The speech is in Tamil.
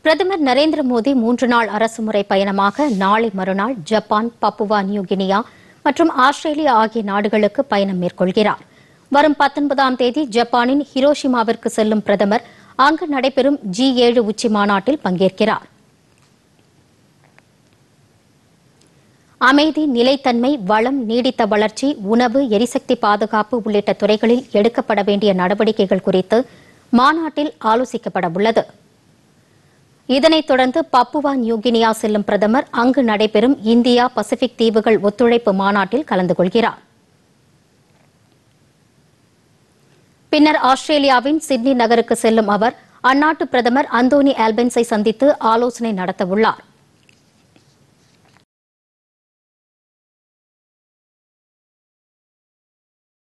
பிரதமர் நரேந்திர மோடி மூன்று நாள் அரசுமுறை பயணமாக நாளை மறுநாள் ஜப்பான் பப்புவா நியூகினியா மற்றும் ஆஸ்திரேலியா ஆகிய நாடுகளுக்கு பயணம் மேற்கொள்கிறார் வரும் பத்தொன்பதாம் தேதி ஜப்பானின் ஹிரோஷிமாவிற்கு செல்லும் பிரதமர் அங்கு நடைபெறும் ஜி ஏழு உச்சி மாநாட்டில் பங்கேற்கிறார் அமைதி நிலைத்தன்மை வளம் நீடித்த வளர்ச்சி உணவு எரிசக்தி பாதுகாப்பு உள்ளிட்ட துறைகளில் எடுக்கப்பட வேண்டிய நடவடிக்கைகள் குறித்து மாநாட்டில் ஆலோசிக்கப்பட உள்ளது இதனைத் தொடர்ந்து பப்புவா நியூகினியா செல்லும் பிரதமர் அங்கு நடைபெறும் இந்தியா பசிபிக் தீவுகள் ஒத்துழைப்பு மாநாட்டில் கலந்து கொள்கிறார் பின்னர் ஆஸ்திரேலியாவின் சிட்னி நகருக்கு செல்லும் அவர் அந்நாட்டு பிரதமர் அந்தோனி ஆல்பென்ஸை சந்தித்து ஆலோசனை நடத்தவுள்ளார்